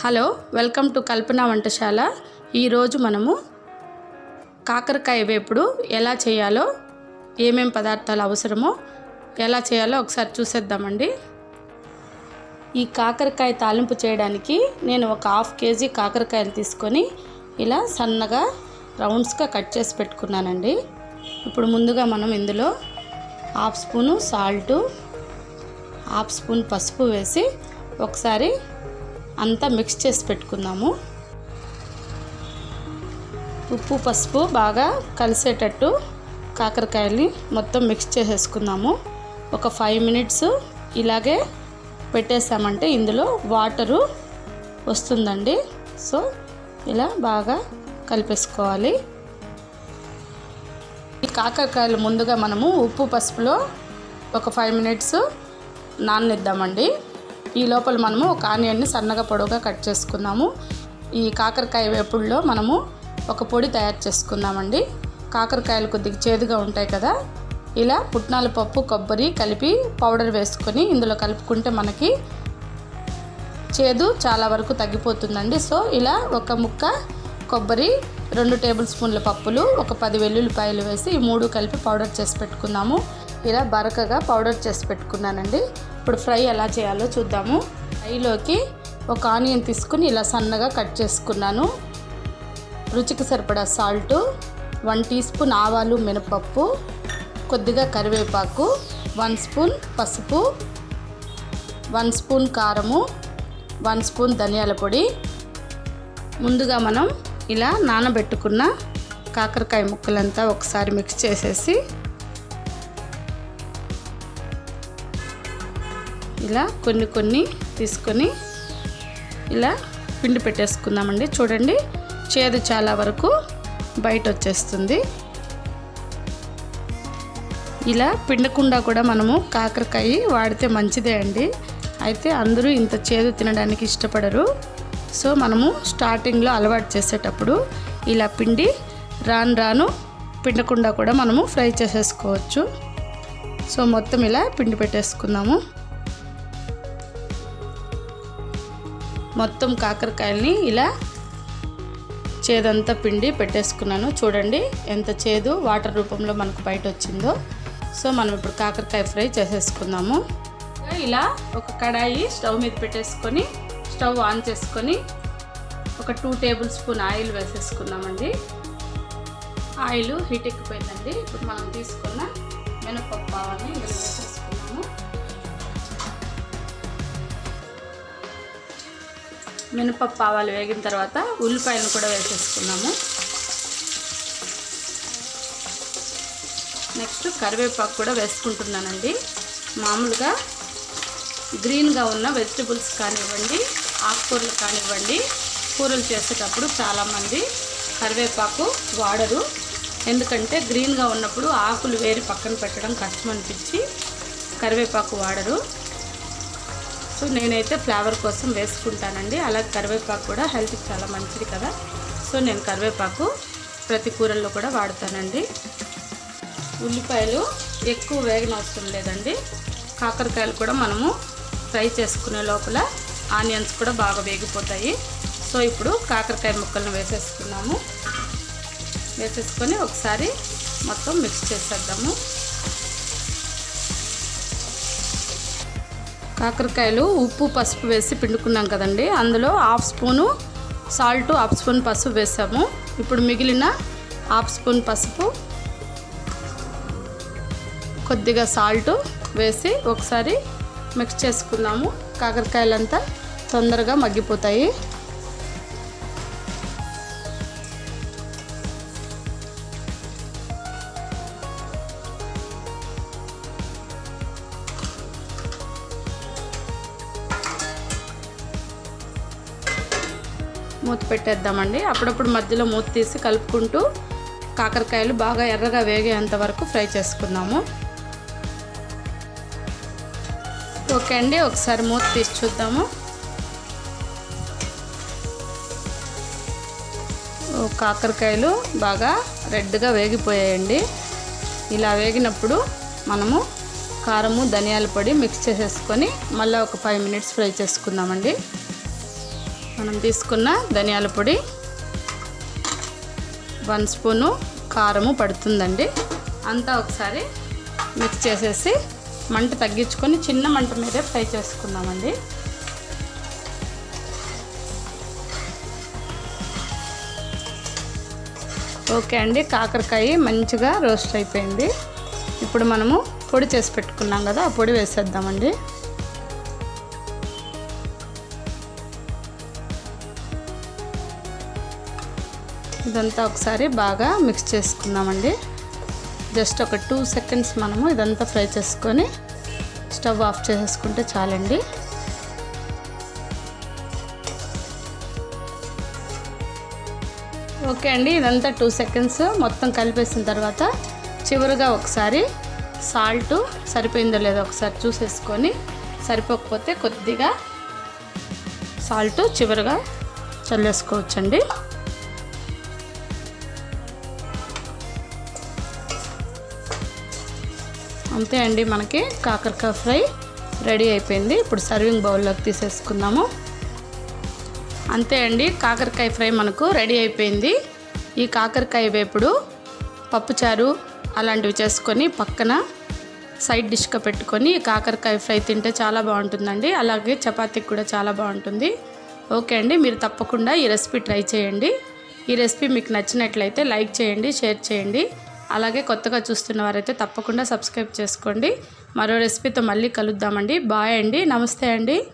hello welcome to Kalpana వంటశాల ఈరోజు మనము కాకరకాయ వేపుడు ఎలా చేయాలో ఏమేం పదార్థాలు అవసరమో ఎలా చేయాలో ఒకసారి చూసేద్దామండి ఈ కాకరకాయ తాలింపు చేయడానికి నేను ఒక హాఫ్ కేజీ కాకరకాయలు తీసుకొని ఇలా సన్నగా రౌండ్స్గా కట్ చేసి పెట్టుకున్నానండి ఇప్పుడు ముందుగా మనం ఇందులో half spoon salt half spoon పసుపు వేసి ఒకసారి అంతా మిక్స్ చేసి పెట్టుకుందాము ఉప్పు పసుపు బాగా కలిసేటట్టు కాకరకాయల్ని మొత్తం మిక్స్ చేసేసుకుందాము ఒక ఫైవ్ మినిట్స్ ఇలాగే పెట్టేసామంటే ఇందులో వాటరు వస్తుందండి సో ఇలా బాగా కలిపేసుకోవాలి ఈ కాకరకాయలు ముందుగా మనము ఉప్పు పసుపులో ఒక ఫైవ్ మినిట్స్ నాననిద్దామండి ఈ లోపల మనము ఒక ఆనియన్ని సన్నగా పొడవుగా కట్ చేసుకుందాము ఈ కాకరకాయ వేపుడులో మనము ఒక పొడి తయారు చేసుకుందామండి కాకరకాయలు కొద్దిగా చేదుగా ఉంటాయి కదా ఇలా పుట్నాల పప్పు కొబ్బరి కలిపి పౌడర్ వేసుకొని ఇందులో కలుపుకుంటే మనకి చేదు చాలా వరకు తగ్గిపోతుందండి సో ఇలా ఒక ముక్క కొబ్బరి రెండు టేబుల్ స్పూన్ల పప్పులు ఒక పది వెల్లుల్లిపాయలు వేసి ఈ మూడు కలిపి పౌడర్ చేసి పెట్టుకుందాము ఇలా బరకగా పౌడర్ చేసి పెట్టుకున్నానండి ఇప్పుడు ఫ్రై ఎలా చేయాలో చూద్దాము ఫ్రైలోకి ఒక ఆనియన్ తీసుకుని ఇలా సన్నగా కట్ చేసుకున్నాను రుచికి సరిపడా సాల్టు వన్ టీ స్పూన్ ఆవాలు మినపప్పు కొద్దిగా కరివేపాకు వన్ స్పూన్ పసుపు వన్ స్పూన్ కారము వన్ స్పూన్ ధనియాల పొడి ముందుగా మనం ఇలా నానబెట్టుకున్న కాకరకాయ ముక్కలంతా ఒకసారి మిక్స్ చేసేసి ఇలా కొన్ని కొన్ని తీసుకొని ఇలా పిండి పెట్టేసుకుందామండి చూడండి చేదు చాలా వరకు బయట వచ్చేస్తుంది ఇలా పిండకుండా కూడా మనము కాకరకాయ వాడితే మంచిదే అండి అయితే అందరూ ఇంత చేదు తినడానికి ఇష్టపడరు సో మనము స్టార్టింగ్లో అలవాటు చేసేటప్పుడు ఇలా పిండి రాను రాను పిండకుండా కూడా మనము ఫ్రై చేసేసుకోవచ్చు సో మొత్తం ఇలా పిండి పెట్టేసుకుందాము మొత్తం కాకరకాయల్ని ఇలా చేదంతా పిండి పెట్టేసుకున్నాను చూడండి ఎంత చేదు వాటర్ రూపంలో మనకు బయట వచ్చిందో సో మనం ఇప్పుడు కాకరకాయ ఫ్రై చేసేసుకుందాము ఇలా ఒక కడాయి స్టవ్ మీద పెట్టేసుకొని స్టవ్ ఆన్ చేసుకొని ఒక టూ టేబుల్ స్పూన్ ఆయిల్ వేసేసుకున్నామండి ఆయిల్ హీట్ ఎక్కిపోయిందండి ఇప్పుడు మనం తీసుకున్న మినపప్పు ఆవాలని ఇందులో వేసేసుకున్నాము మినపప్పు ఆవాలు వేగిన తర్వాత ఉల్లిపాయలను కూడా వేసేసుకున్నాము నెక్స్ట్ కరివేపాకు కూడా వేసుకుంటున్నానండి మామూలుగా గ్రీన్గా ఉన్న వెజిటబుల్స్ కానివ్వండి ఆకుకూరలు కానివ్వండి కూరలు చేసేటప్పుడు చాలామంది కరివేపాకు వాడరు ఎందుకంటే గ్రీన్గా ఉన్నప్పుడు ఆకులు వేరి పక్కన పెట్టడం కష్టం అనిపించి కరివేపాకు వాడరు సో నేనైతే ఫ్లేవర్ కోసం వేసుకుంటానండి అలాగే కరివేపాకు కూడా హెల్త్కి చాలా మంచిది కదా సో నేను కరివేపాకు ప్రతి కూరల్లో కూడా వాడతానండి ఉల్లిపాయలు ఎక్కువ వేగన అవసరం లేదండి కాకరకాయలు కూడా మనము ఫ్రై చేసుకునే లోపల ఆనియన్స్ కూడా బాగా వేగిపోతాయి సో ఇప్పుడు కాకరకాయ ముక్కలను వేసేసుకున్నాము వేసేసుకొని ఒకసారి మొత్తం మిక్స్ చేసేద్దాము కాకరకాయలు ఉప్పు పసుపు వేసి పిండుకున్నాం కదండి అందులో half spoon salt half spoon పసుపు వేసాము ఇప్పుడు మిగిలిన హాఫ్ స్పూన్ పసుపు కొద్దిగా సాల్ట్ వేసి ఒకసారి మిక్స్ చేసుకుందాము కాకరకాయలంతా తొందరగా మగ్గిపోతాయి మూత పెట్టేద్దామండి అప్పుడప్పుడు మధ్యలో మూత తీసి కలుపుకుంటూ కాకరకాయలు బాగా ఎర్రగా వేగేంత వరకు ఫ్రై చేసుకుందాము ఓకే అండి ఒకసారి మూత తీసి చూద్దాము కాకరకాయలు బాగా రెడ్గా వేగిపోయాయండి ఇలా వేగినప్పుడు మనము కారము ధనియాల పొడి మిక్స్ చేసేసుకొని మళ్ళీ ఒక ఫైవ్ మినిట్స్ ఫ్రై చేసుకుందామండి మనం తీసుకున్న ధనియాల పొడి వన్ స్పూను కారము పడుతుందండి అంతా ఒకసారి మిక్స్ చేసేసి మంట తగ్గించుకొని చిన్న మంట మీదే ఫ్రై చేసుకుందామండి ఓకే అండి కాకరకాయ మంచిగా రోస్ట్ అయిపోయింది ఇప్పుడు మనము పొడి చేసి పెట్టుకున్నాం కదా ఆ పొడి వేసేద్దామండి ఇదంతా ఒకసారి బాగా మిక్స్ చేసుకుందామండి జస్ట్ ఒక టూ సెకండ్స్ మనము ఇదంతా ఫ్రై చేసుకొని స్టవ్ ఆఫ్ చేసేసుకుంటే చాలండి ఓకే అండి ఇదంతా టూ సెకండ్స్ మొత్తం కలిపేసిన తర్వాత చివరిగా ఒకసారి సాల్ట్ సరిపోయిందో లేదో ఒకసారి చూసేసుకొని సరిపోకపోతే కొద్దిగా సాల్ట్ చివరిగా చల్లేసుకోవచ్చండి అంతే అండి మనకి కాకరకాయ ఫ్రై రెడీ అయిపోయింది ఇప్పుడు సర్వింగ్ బౌల్లోకి తీసేసుకుందాము అంతే అండి కాకరకాయ ఫ్రై మనకు రెడీ అయిపోయింది ఈ కాకరకాయ వేపుడు పప్పుచారు అలాంటివి చేసుకొని పక్కన సైడ్ డిష్గా పెట్టుకొని కాకరకాయ ఫ్రై తింటే చాలా బాగుంటుందండి అలాగే చపాతీకి కూడా చాలా బాగుంటుంది ఓకే అండి మీరు తప్పకుండా ఈ రెసిపీ ట్రై చేయండి ఈ రెసిపీ మీకు నచ్చినట్లయితే లైక్ చేయండి షేర్ చేయండి అలాగే కొత్తగా చూస్తున్న వారైతే తప్పకుండా సబ్స్క్రైబ్ చేసుకోండి మరో రెసిపీతో మళ్ళీ కలుద్దామండి బాయ్ అండి నమస్తే అండి